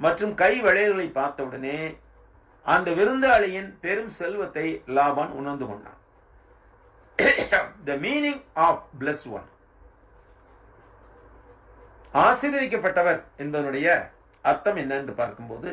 மற்றும் கை வளையல்களை பார்த்தவுடனே அந்த விருந்தாளியின் பெரும் செல்வத்தை லாபான் உணர்ந்து கொண்டான் the meaning of bless one ஆசீர்வதிக்கப்பட்டவர் என்பதனுடைய அர்த்தம் என்ன என்று பார்க்கும்போது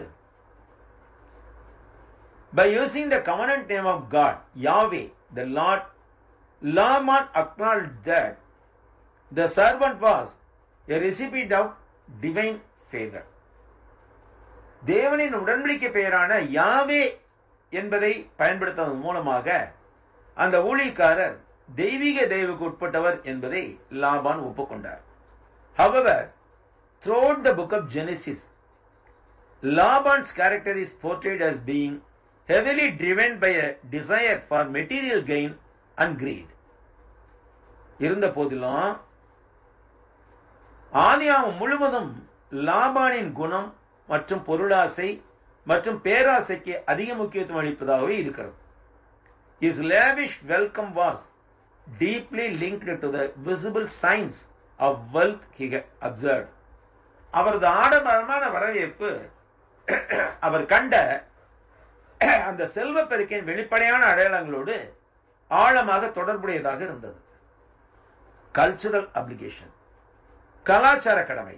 by using the covenant name of God, Yahweh, the Lord, Laman acknowledged that the servant was a recipient of divine favor. தேவனின் உடன்படிக்கை பெயரான யாவே என்பதை பயன்படுத்துவதன் மூலமாக அந்த ஊழியக்காரர் தெய்வீக தெய்வுக்கு உட்பட்டவர் என்பதை லாபான் ஒப்புக்கொண்டார் However, throughout the book of Genesis, Laban's character is portrayed as being heavily driven by a desire for material gain and greed. இருந்த போதிலும் ஆதியாமம் முழுவதும் லாபானின் குணம் மற்றும் பொருளாசை மற்றும் பேராசைக்கு அதிக முக்கியத்துவம் அளிப்பதாகவே இருக்கிறது is lavish welcome was deeply linked to the visible signs of wealth he observe அவரது ஆடம்பரமான வரவேற்பு அவர் கண்ட அந்த செல்வ பெருக்கின் வெளிப்படையான அடையாளங்களோடு ஆழமாக தொடர்புடையதாக இருந்தது கல்ச்சுரல் அப்ளிகேஷன் கலாச்சார கடமை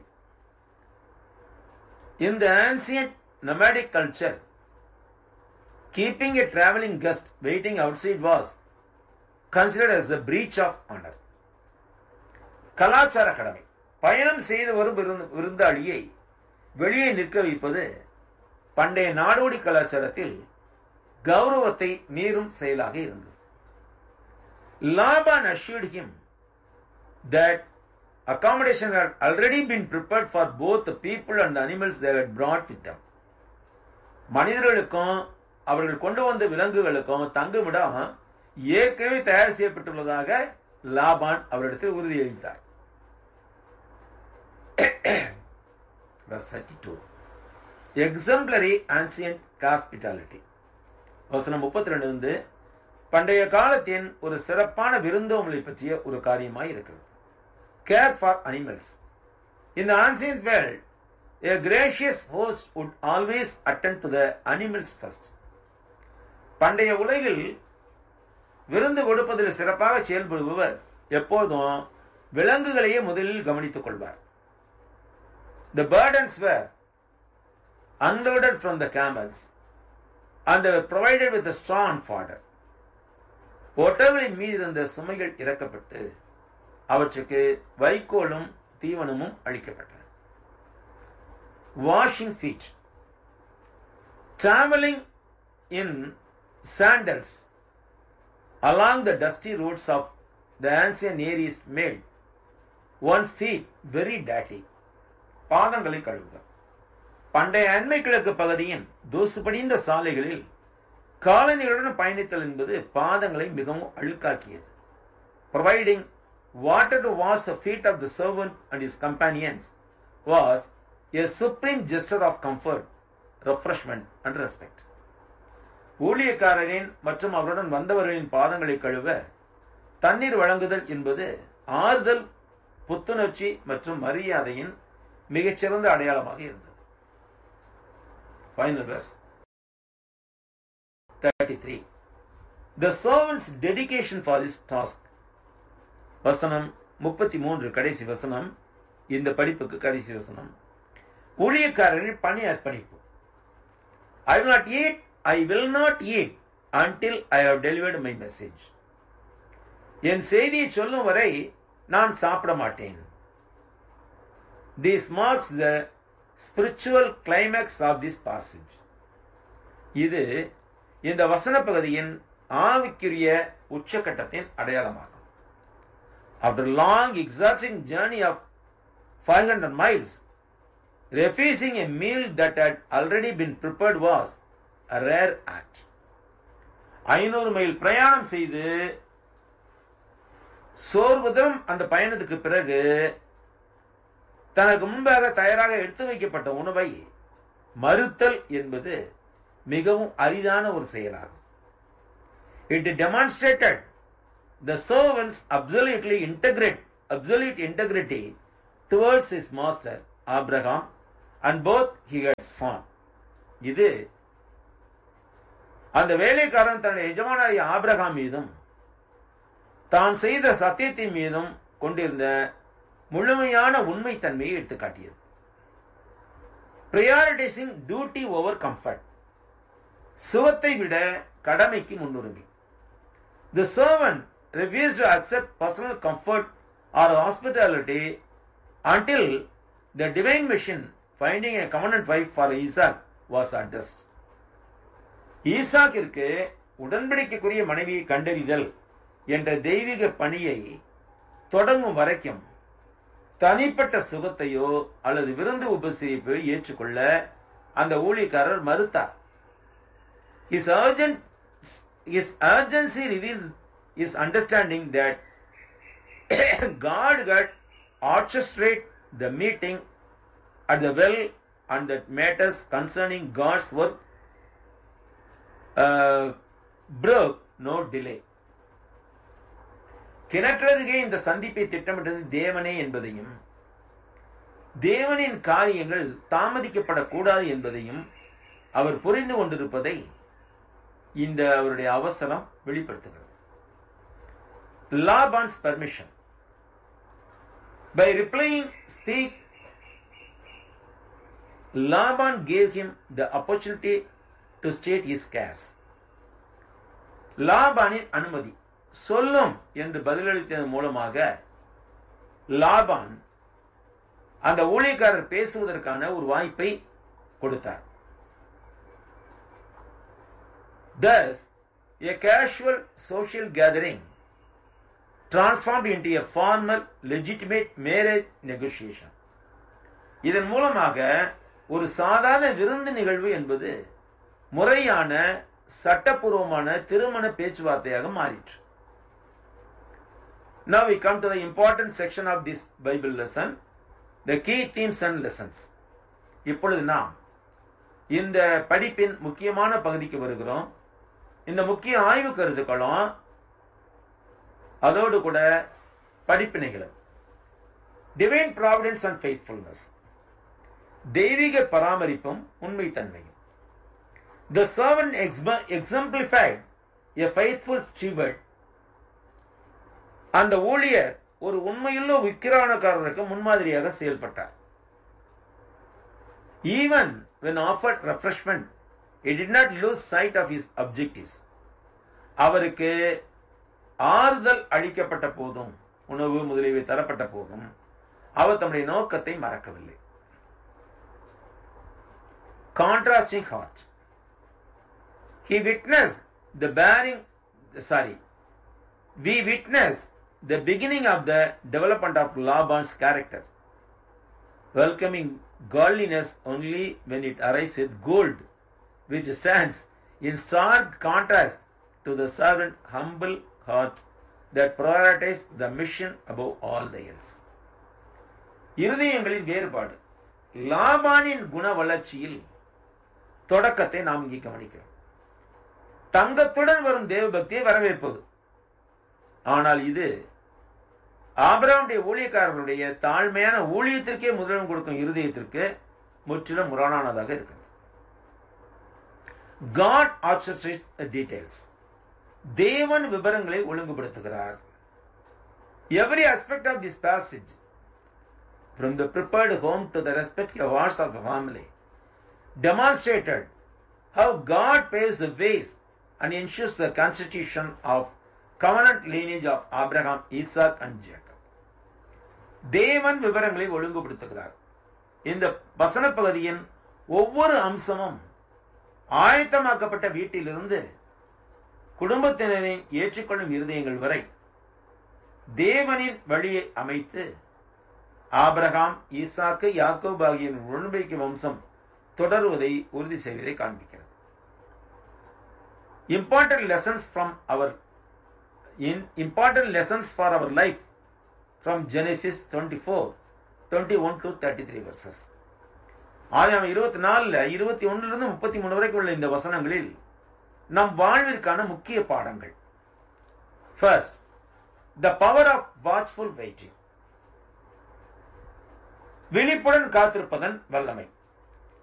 In the ancient nomadic culture, keeping a traveling guest waiting outside was considered as a breach of honor. கலாச்சார கடமை பயணம் செய்து வரும் விருந்து- விருந்தாளியை வெளியே நிற்க வைப்பது பண்டைய நாடோடி கலாச்சாரத்தில் கௌரவத்தை மீறும் செயலாக இருந்தது Laban assured him that accommodation had already been prepared for both the people and the animals they had brought with them. மனிதர்களுக்கும் அவர்கள் கொண்டு வந்த விலங்குகளுக்கும் தங்குமிடம் ஏற்கனவே தயார் செய்யப்பட்டுள்ளதாக லாபான் அவரிடத்தில் உறுதியளித்தார் Verse 32. எக்ஸம்பிளரி ஆன்சியன்ட் ஹாஸ்பிட்டாலிட்டி வசனம் முப்பத்தி ரெண்டு வந்து பண்டைய காலத்தின் ஒரு சிறப்பான விருந்தோம்பலை பற்றிய ஒரு காரியமாய் இருக்கிறது care for animals In the ancient world, a gracious host would always attend to the animals first. பண்டைய உலகில் விருந்து கொடுப்பதில் சிறப்பாக செயல்படுபவர் எப்போதும் விலங்குகளையே முதலில் கவனித்துக் கொள்வார் The burdens were unloaded from the camels and they were provided with a straw and fodder. ஒட்டகளின் மீது இருந்த சுமைகள் இறக்கப்பட்டு அவற்றுக்கு வைக்கோலும் தீவனமும் அளிக்கப்பட்டன washing feet traveling in sandals along the dusty roads of the ancient Near East made one's feet very dirty. பாதங்களை கழுவுதல் பண்டைய அண்மை கிழக்கு பகுதியின் தூசு படிந்த சாலைகளில் காலனிகளுடன் பயணித்தல் என்பது பாதங்களை மிகவும் அழுக்காக்கியது providing water to wash the feet of the servant and is companions was a supreme gesture of comfort refreshment and respect ஊழியக்காரரின் மற்றும் அவருடன் வந்தவர்களின் பாதங்களை கழுவ தண்ணீர் வழங்குதல் என்பது ஆறுதல் புத்துணர்ச்சி மற்றும் மரியாதையின் மிகச்சிறந்த அடையாளமாக இருந்தது Final verse 33. The servant's dedication for his task. வசனம் முப்பத்தி மூன்று கடைசி வசனம் இந்த படிப்புக்கு கடைசி வசனம் ஊழியக்காரரின் பணி அர்ப்பணிப்பு ஐ will not eat I will not eat until I have delivered my message என் செய்தியை சொல்லும் வரை நான் சாப்பிட மாட்டேன் This marks the spiritual climax of this passage. இது இந்த வசன பகுதியின் ஆவிக்குரிய உச்சக்கட்டத்தின் அடையாளமாகும் After long exhausting journey of 500 miles, refusing a meal that had already been prepared was a rare act. ஐநூறு மைல் பிரயாணம் செய்து சோர்வதும் அந்த பயணத்துக்கு பிறகு தனக்கு முன்பாக தயாராக எடுத்து வைக்கப்பட்ட உணவை மறுத்தல் என்பது மிகவும் அரிதான ஒரு செயலாகும் it demonstrated the servant's absolutely integrate absolute integrity towards is master Abraham and both he had sworn இது அந்த வேலைக்காரன் தன்னுடைய எஜமானாகிய ஆபிரகாம் மீதும் தான் செய்த சத்தியத்தின் மீதும் கொண்டிருந்த முழுமையான உண்மைத்தன்மையை எடுத்துக்காட்டியது ப்ரையாரிட்டைசிங் டியூட்டி ஓவர் கம்ஃபர்ட் சுகத்தை விட கடமைக்கு முன்னுரிமை the servant refused to accept personal comfort or hospitality until the divine mission finding a covenant wife for Isaac was addressed. ஈசாக்கிற்கு உடன்படிக்கைக்குரிய மனைவியை கண்டறிதல் என்ற தெய்வீக பணியை தொடங்கும் வரைக்கும் தனிப்பட்ட சுகத்தையோ அல்லது விருந்து உபசரிப்பையோ ஏற்றுக்கொள்ள அந்த ஊழியக்காரர் மறுத்தார் His urgent his urgency reveals his understanding that God had orchestrated the meeting at the well and that matters concerning God's work uh, broke no delay. கிணற்றருகே இந்த சந்திப்பை திட்டமிட்டது தேவனே என்பதையும் தேவனின் காரியங்கள் தாமதிக்கப்படக்கூடாது என்பதையும் அவர் புரிந்து கொண்டிருப்பதை இந்த அவருடைய அவசரம் வெளிப்படுத்துகிறது Laban's permission by replying speak Laban gave him the opportunity to state is case லாபானின் அனுமதி சொல்லும் என்று பதிலளித்ததன் மூலமாக லாபான் அந்த ஊழியக்காரர் பேசுவதற்கான ஒரு வாய்ப்பை கொடுத்தார் Thus, a casual social gathering transformed into a formal, legitimate marriage negotiation. இதன் மூலமாக ஒரு சாதாரண விருந்து நிகழ்வு என்பது முறையான சட்டப்பூர்வமான திருமண பேச்சுவார்த்தையாக மாறிற்று Now we come to the important section of this Bible lesson, the key themes and lessons. இப்பொழுது நாம் இந்த படிப்பின் முக்கியமான பகுதிக்கு வருகிறோம் இந்த முக்கிய ஆய்வு கருத்துக்களும் அதோடு கூட படிப்பினைகளும் டிவைன் ப்ராவிடன்ஸ் அண்ட் ஃபெய்த்ஃபுல்னஸ் தெய்வீக பராமரிப்பும் உண்மைத்தன்மையும் the servant exemplified a faithful steward அந்த ஊழியர் ஒரு உண்மையுள்ள விக்கிரானக்காரருக்கு முன்மாதிரியாக செயல்பட்டார் even when offered refreshment he did not lose sight of his objectives அவருக்கு ஆறுதல் அளிக்கப்பட்ட போதும் உணவு முதலியவை தரப்பட்ட போதும் அவர் தம்முடைய நோக்கத்தை மறக்கவில்லை contrasting heart he witnessed the bearing sorry we witness the beginning of the development of Laban's character welcoming godliness only when it arrives with gold, which stands in stark contrast to the servant humble heart that prioritizes the mission above all the else. இருதயங்களின் வேறுபாடு லாபானின் குண வளர்ச்சியில் தொடக்கத்தை நாம் இங்கே கவனிக்கிறோம் தங்கத்துடன் வரும் தேவபக்தியை வரவேற்பது ஆனால் இது ஆபராமுடைய ஊழியக்காரர்களுடைய தாழ்மையான ஊழியத்திற்கே முதலிடம் கொடுக்கும் இருதயத்திற்கு முற்றிலும் முரணானதாக இருக்கிறது காட் ஆர்ச்சஸ்ட்ரேட் டீடைல்ஸ் தேவன் விவரங்களை ஒழுங்குபடுத்துகிறார் every aspect of this passage from the prepared home to the respective hearts of the family demonstrated how God paves the ways and ensures the constitution of covenant lineage of Abraham, Isaac and Jacob. தேவன் விவரங்களை ஒழுங்குபடுத்துகிறார் இந்த வசன பகுதியின் ஒவ்வொரு அம்சமும் ஆயத்தமாக்கப்பட்ட வீட்டிலிருந்து குடும்பத்தினரின் ஏற்றுக்கொள்ளும் இருதயங்கள் வரை தேவனின் வழியை அமைத்து ஆபிரகாம் ஈசாக்கு யாக்கோப் ஆகிய உடன்படிக்கை வம்சம் தொடருவதை உறுதி செய்வதை காண்பிக்கிறது important lessons from our in important lessons for our life from Genesis 24 21 to 33 verses ஆதியாம் இருபத்தி நாலுல இருபத்தி ஒன்னுல இருந்து முப்பத்தி மூணு வரைக்கும் உள்ள இந்த வசனங்களில் நம் வாழ்விற்கான முக்கிய பாடங்கள் first the power of watchful waiting விழிப்புடன் காத்திருப்பதன் வல்லமை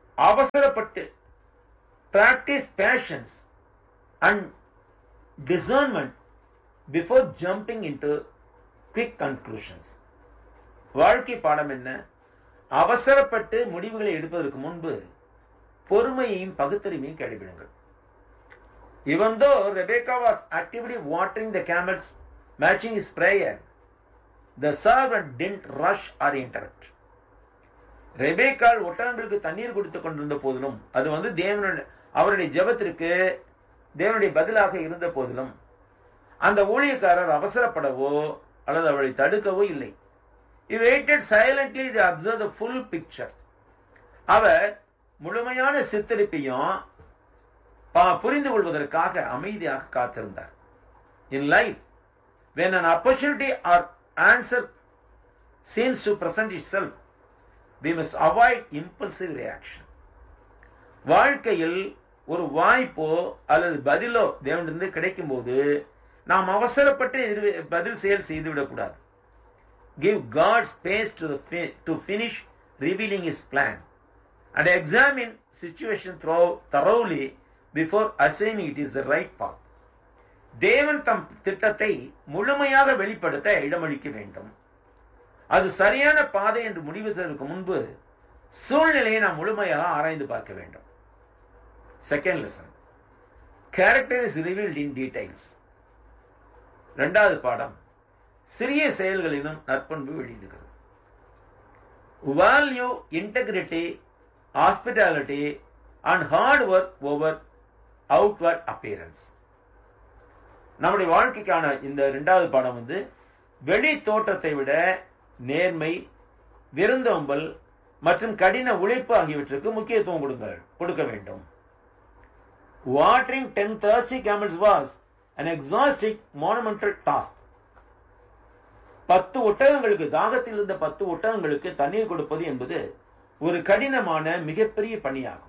அவசரப்பட்டு practice patience and discernment before jumping into quick conclusions வாழ்க்கை பாடம் என்ன அவசரப்பட்டு முடிவுகளை எடுப்பதற்கு முன்பு பொறுமையையும் பகுத்தறிவையும் கடைபிடுங்கள் Even though Rebecca was actively watering the camels, matching his prayer, the servant didn't rush or interrupt. ரெபேக்கால் ஒட்டகங்களுக்கு தண்ணீர் கொடுத்து கொண்டிருந்த போதிலும் அது வந்து தேவனுடைய அவருடைய ஜெபத்திற்கு தேவனுடைய பதிலாக இருந்த போதிலும் அந்த ஊழியக்காரர் அவசரப்படவோ அல்லது அவளை தடுக்கவோ இல்லை He waited silently to observe the full picture. அவர் முழுமையான சித்தரிப்பையும் பா- புரிந்து கொள்வதற்காக அமைதியாக காத்திருந்தார் in life when an opportunity or answer seems to present itself we must avoid impulsive reaction வாழ்க்கையில் ஒரு வாய்ப்போ அல்லது பதிலோ தேவனிருந்து கிடைக்கும் போது நாம் அவசரப்பட்டு எதிர் பதில் செயல் செய்துவிடக்கூடாது give God space to, the fi- to finish revealing His plan and examine situation through, thoroughly before assuming it is the right path. தேவன் தம் திட்டத்தை முழுமையாக வெளிப்படுத்த இடமளிக்க வேண்டும் அது சரியான பாதை என்று முடிவு செய்வதற்கு முன்பு சூழ்நிலையை நாம் முழுமையாக ஆராய்ந்து பார்க்க வேண்டும் second lesson character is revealed in details இரண்டாவது பாடம் சிறிய செயல்களிலும் நற்பண்பு வெளியிடுகிறது value integrity hospitality and hard work over outward appearance நம்முடைய வாழ்க்கைக்கான இந்த இரண்டாவது பாடம் வந்து வெளி தோற்றத்தை விட நேர்மை விருந்தோம்பல் மற்றும் கடின உழைப்பு ஆகியவற்றுக்கு முக்கியத்துவம் கொடுங்க கொடுக்க வேண்டும் watering ten thirsty camels was an exhausting monumental task பத்து ஒட்டகங்களுக்கு தாகத்தில் இருந்த பத்து ஒட்டகங்களுக்கு தண்ணீர் கொடுப்பது என்பது ஒரு கடினமான மிகப்பெரிய பணியாகும்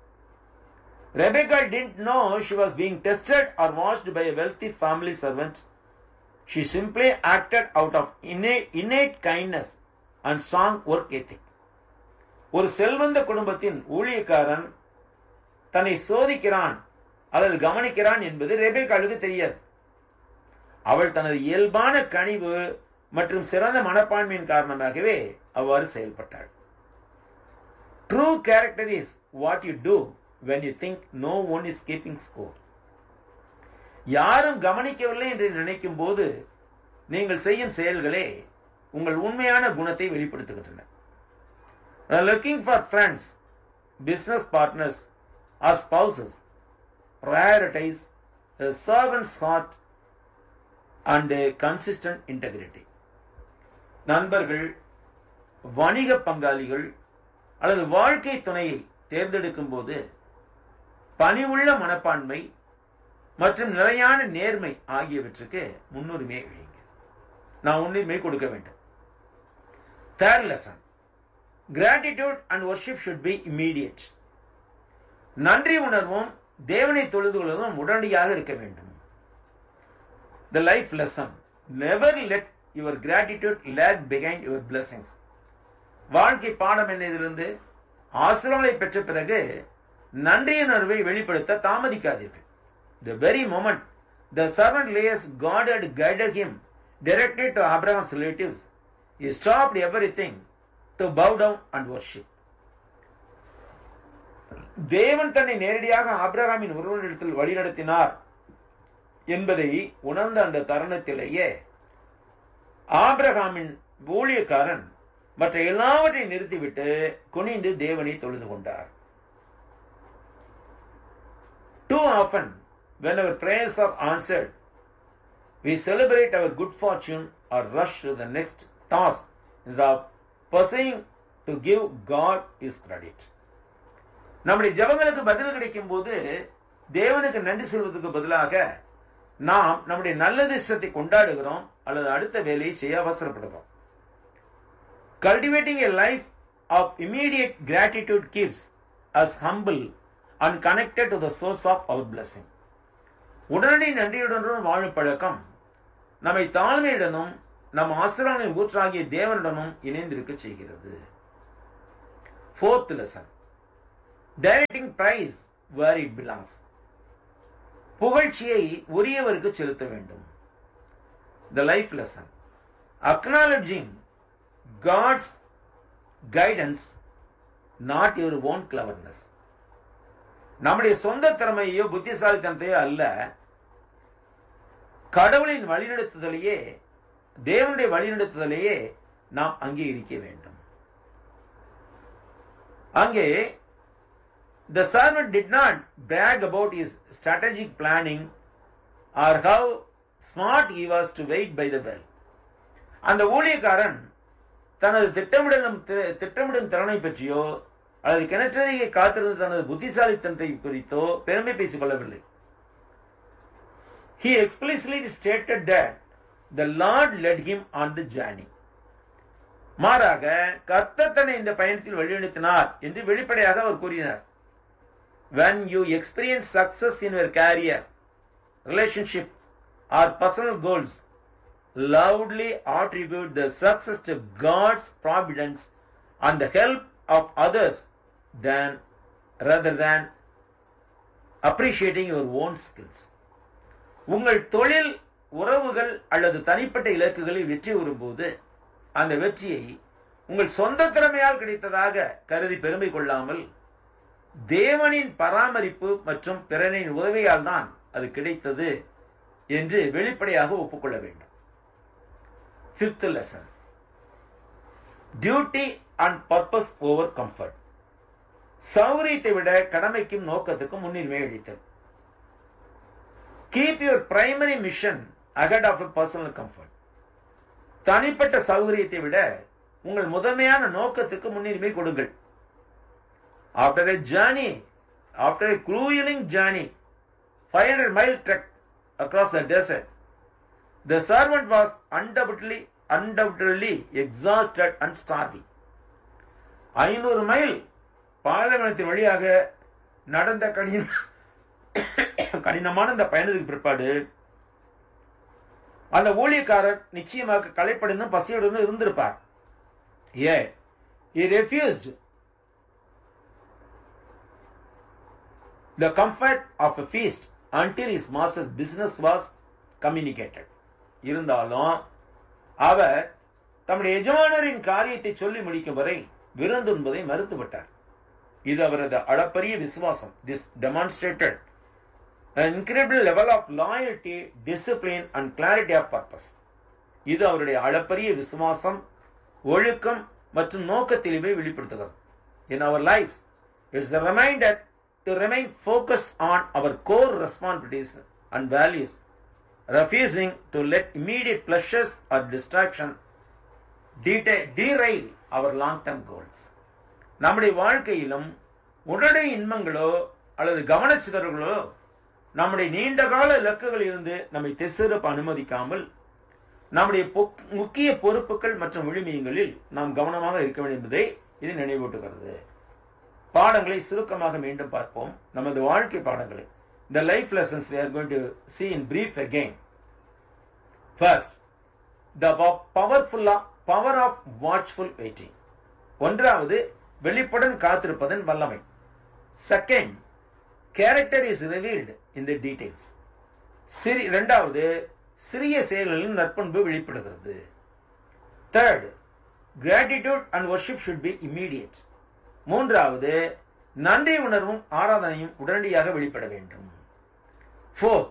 Rebecca didn't know she was being tested or watched by a wealthy family servant. She simply acted out of innate, innate kindness and strong work ethic. ஒரு செல்வந்த குடும்பத்தின் ஊழியக்காரன் தன்னை சோதிக்கிறான் அல்லது கவனிக்கிறான் என்பது ரெபேக்காளுக்கு தெரியாது அவள் தனது இயல்பான கனிவு மற்றும் சிறந்த மனப்பான்மையின் காரணமாகவே அவ்வாறு செயல்பட்டாள் true character is what you do when you think no one is keeping score யாரும் கவனிக்கவில்லை என்று நினைக்கும் போது நீங்கள் செய்யும் செயல்களே உங்கள் உண்மையான குணத்தை வெளிப்படுத்துகின்றன looking for friends business partners or spouses prioritize a servant's heart and a consistent integrity. நண்பர்கள் வணிக பங்காளிகள் அல்லது வாழ்க்கை துணையை தேர்ந்தெடுக்கும் போது பணிவுள்ள மனப்பான்மை மற்றும் நிலையான நேர்மை ஆகியவற்றுக்கு முன்னுரிமை அளிங்க நான் முன்னுரிமை கொடுக்க வேண்டும் third lesson gratitude and worship should be immediate நன்றி உணர்வும் தேவனை தொழுது கொள்வதும் உடனடியாக இருக்க வேண்டும் the life lesson never let your gratitude lag behind your blessings வாழ்க்கை பாடம் என்ன இதிலிருந்து ஆசிரமங்களை பெற்ற பிறகு நன்றியுணர்வை வெளிப்படுத்த தாமதிக்காதீர்கள் the very moment the servant layers God at guided him directed to Abraham's relatives, he stopped everything to bow down and worship. தேவன் தன்னை நேரடியாக ஆபிரகாமின் ஒருவனிடத்தில் வழிநடத்தினார் என்பதை உணர்ந்த அந்த தருணத்திலேயே ஆபிரகாமின் ஊழியக்காரன் மற்ற எல்லாவற்றையும் நிறுத்திவிட்டு குனிந்து தேவனை தொழுது கொண்டார் Too often, when our prayers are answered, we celebrate our good fortune or rush to the next task instead of pursuing to give God his credit. நம்முடைய ஜபங்களுக்கு பதில் கிடைக்கும் போது தேவனுக்கு நன்றி சொல்வதற்கு பதிலாக நாம் நம்முடைய நல்லதிஷ்டத்தை கொண்டாடுகிறோம் அல்லது அடுத்த வேலையை செய்ய அவசரப்படுகிறோம் cultivating a life of immediate gratitude keeps us humble and connected to the source of our blessing உடனடி நன்றியுடனும் வாழும் பழக்கம் நம்மை தாழ்மையுடனும் நம் ஆசிரியர்களின் ஊற்றாகிய தேவனுடனும் இணைந்திருக்க செய்கிறது fourth lesson directing praise where it belongs புகழ்ச்சியை உரியவருக்கு செலுத்த வேண்டும் the life lesson acknowledging God's guidance not your own cleverness நம்முடைய சொந்த திறமையோ புத்திசாலித்தனத்தையோ அல்ல கடவுளின் வழிநடத்துதலையே தேவனுடைய வழிநடத்துதலையே நாம் அங்கீகரிக்க வேண்டும் அங்கே the servant did not brag about his strategic planning or how smart he was to wait by the well அந்த ஊழியக்காரன் தனது திட்டமிடலும் திட்டமிடும் திறனை பற்றியோ அல்லது கிணற்றறியை காத்திருந்த தனது புத்திசாலித்தனத்தை குறித்தோ பெருமை பேசிக் கொள்ளவில்லை He explicitly stated that the Lord led him on the journey. மாறாக கர்த்தர் தன்னை இந்த பயணத்தில் வழிநடத்தினார் என்று வெளிப்படையாக அவர் கூறினார் when you experience success in your career relationship or personal goals loudly attribute the success to god's providence and the help of others than rather than appreciating your own skills உங்கள் தொழில் உறவுகள் அல்லது தனிப்பட்ட இலக்குகளில் வெற்றி வரும்போது அந்த வெற்றியை உங்கள் சொந்த திறமையால் கிடைத்ததாக கருதி பெருமை கொள்ளாமல் தேவனின் பராமரிப்பு மற்றும் பிறனின் உதவியால் தான் அது கிடைத்தது என்று வெளிப்படையாக ஒப்புக்கொள்ள வேண்டும் fifth lesson duty and purpose over comfort சௌகரியத்தை விட கடமைக்கும் நோக்கத்துக்கும் முன்னுரிமை அளித்தல் keep your primary mission ahead of personal comfort தனிப்பட்ட சௌகரியத்தை விட உங்கள் முதன்மையான நோக்கத்துக்கு முன்னுரிமை கொடுங்கள் after a journey, after a grueling journey, 500 mile trek across the desert, the servant was undoubtedly, undoubtedly exhausted and starving. ஐநூறு மைல் பாலைவனத்தின் வழியாக நடந்த கடின கடினமான இந்த பயணத்துக்கு பிற்பாடு அந்த ஊழியக்காரர் நிச்சயமாக களைப்படைந்தும் பசியுடனும் இருந்திருப்பார் ஏ he refused the comfort of a feast until his master's business was communicated இருந்தாலும் அவர் தம்முடைய எஜமானரின் காரியத்தை சொல்லி முடிக்கும் வரை விருந்து என்பதை மறுத்துவிட்டார் இது அவரது அளப்பரிய விசுவாசம் this demonstrated incredible level of loyalty discipline and clarity of purpose இது அவருடைய அளப்பரிய விசுவாசம் ஒழுக்கம் மற்றும் நோக்க தெளிவை வெளிப்படுத்துகிறது in our life it's the reminder to remain focused on our core responsibilities and values refusing to let immediate pleasures or distraction deta- derail our long-term goals. நம்முடைய வாழ்க்கையிலும் உடனடி இன்பங்களோ அல்லது கவனச்சிதறல்களோ நம்முடைய நீண்ட கால இலக்குகளில் இருந்து நம்மை திசைரப்ப அனுமதிக்காமல் நம்முடைய முக்கிய பொறுப்புகள் மற்றும் விழுமியங்களில் நாம் கவனமாக இருக்க வேண்டும் என்பதை இது நினைவூட்டுகிறது பாடங்களை சுருக்கமாக மீண்டும் பார்ப்போம் நமது வாழ்க்கை பாடங்களை the life lessons we are going to see in brief again. First, the powerful power of watchful waiting. ஒன்றாவது வெளிப்புடன் காத்திருப்பதன் வல்லமை second character is revealed in the details சிறி இரண்டாவது சிறிய செயல்களின் நற்பண்பு வெளிப்படுகிறது third gratitude and worship should be immediate மூன்றாவது நன்றி உணர்வும் ஆராதனையும் உடனடியாக வெளிப்பட வேண்டும் fourth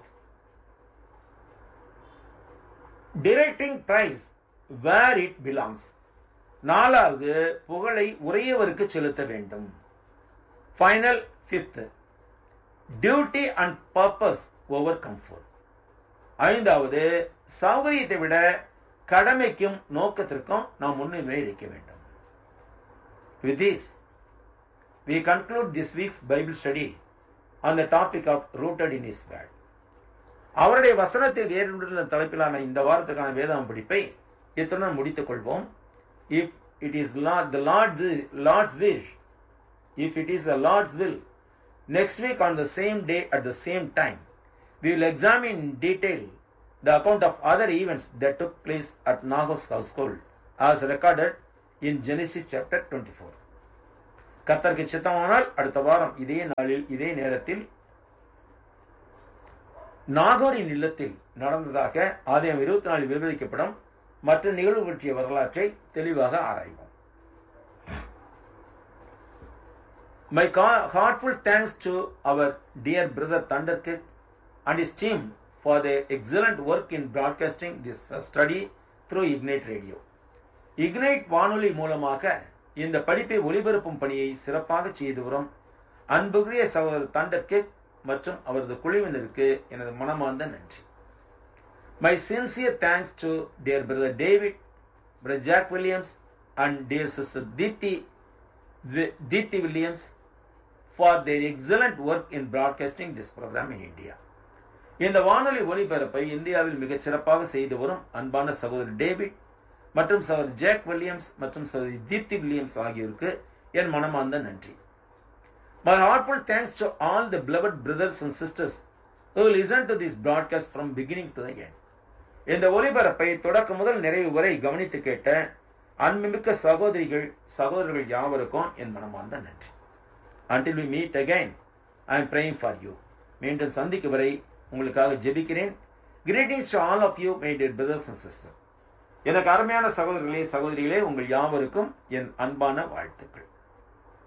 directing praise where it belongs நாலாவது புகழை உரையவருக்கு செலுத்த வேண்டும் final fifth duty and purpose over comfort ஐந்தாவது சௌகரியத்தை விட கடமைக்கும் நோக்கத்திற்கும் நாம் முன்னுரிமை அளிக்க வேண்டும் with this we conclude this week's Bible study on the topic of rooted in His word. அவருடைய வசனத்தில் வேறுள்ள தலைப்பிலான இந்த வாரத்துக்கான வேதாம் படிப்பை இத்துடன் முடித்துக் கொள்வோம் if it is the Lord Lord's wish if it is the Lord's will next week on the same day at the same time we will examine in detail the account of other events that took place at Nahor's ஹவுஸ் ஹோல்ட் as recorded in Genesis chapter twenty four கத்தருக்கு சித்தமானால் அடுத்த வாரம் இதே நாளில் இதே நேரத்தில் நாகோரின் இல்லத்தில் நடந்ததாக ஆதாயம் இருபத்தி நாலில் விவரிக்கப்படும் மற்ற நிகழ்வு பற்றிய வரலாற்றை தெளிவாக ஆராய்வோம் My heartful thanks to our dear brother Thunderkit and his team for their excellent work in broadcasting this study through Ignite Radio. Ignite வானொலி மூலமாக இந்த படிப்பை ஒளிபரப்பும் பணியை சிறப்பாக செய்து வரும் அன்புக்குரிய சகோதரர் தண்டர்கிட் மற்றும் அவரது குழுவினருக்கு எனது மனமார்ந்த நன்றி my sincere thanks to dear brother David brother Jack Williams and dear sister Deepti Deepti Williams for their excellent work in broadcasting this program in India இந்த வானொலி ஒலிபரப்பை இந்தியாவில் மிகச் சிறப்பாக செய்து வரும் அன்பான சகோதரர் டேவிட் மற்றும் சகோதரர் ஜேக் வில்லியம்ஸ் மற்றும் சகோதரி தீப்தி வில்லியம்ஸ் ஆகியோருக்கு என் மனமார்ந்த நன்றி My heartful thanks to all the beloved brothers and sisters who listen to this broadcast from beginning to the end. இந்த ஒலிபரப்பை தொடக்கம் முதல் நிறைவு வரை கவனித்து கேட்ட அன்புமிக்க சகோதரிகள் சகோதரர்கள் யாவருக்கும் என் மனமார்ந்த நன்றி until we meet again i am praying for you மீண்டும் சந்திக்கும் வரை உங்களுக்காக ஜெபிக்கிறேன் greetings to all of you my dear brothers and sisters எனக்கு அருமையான சகோதரர்களே சகோதரிகளே உங்கள் யாவருக்கும் என் அன்பான வாழ்த்துக்கள்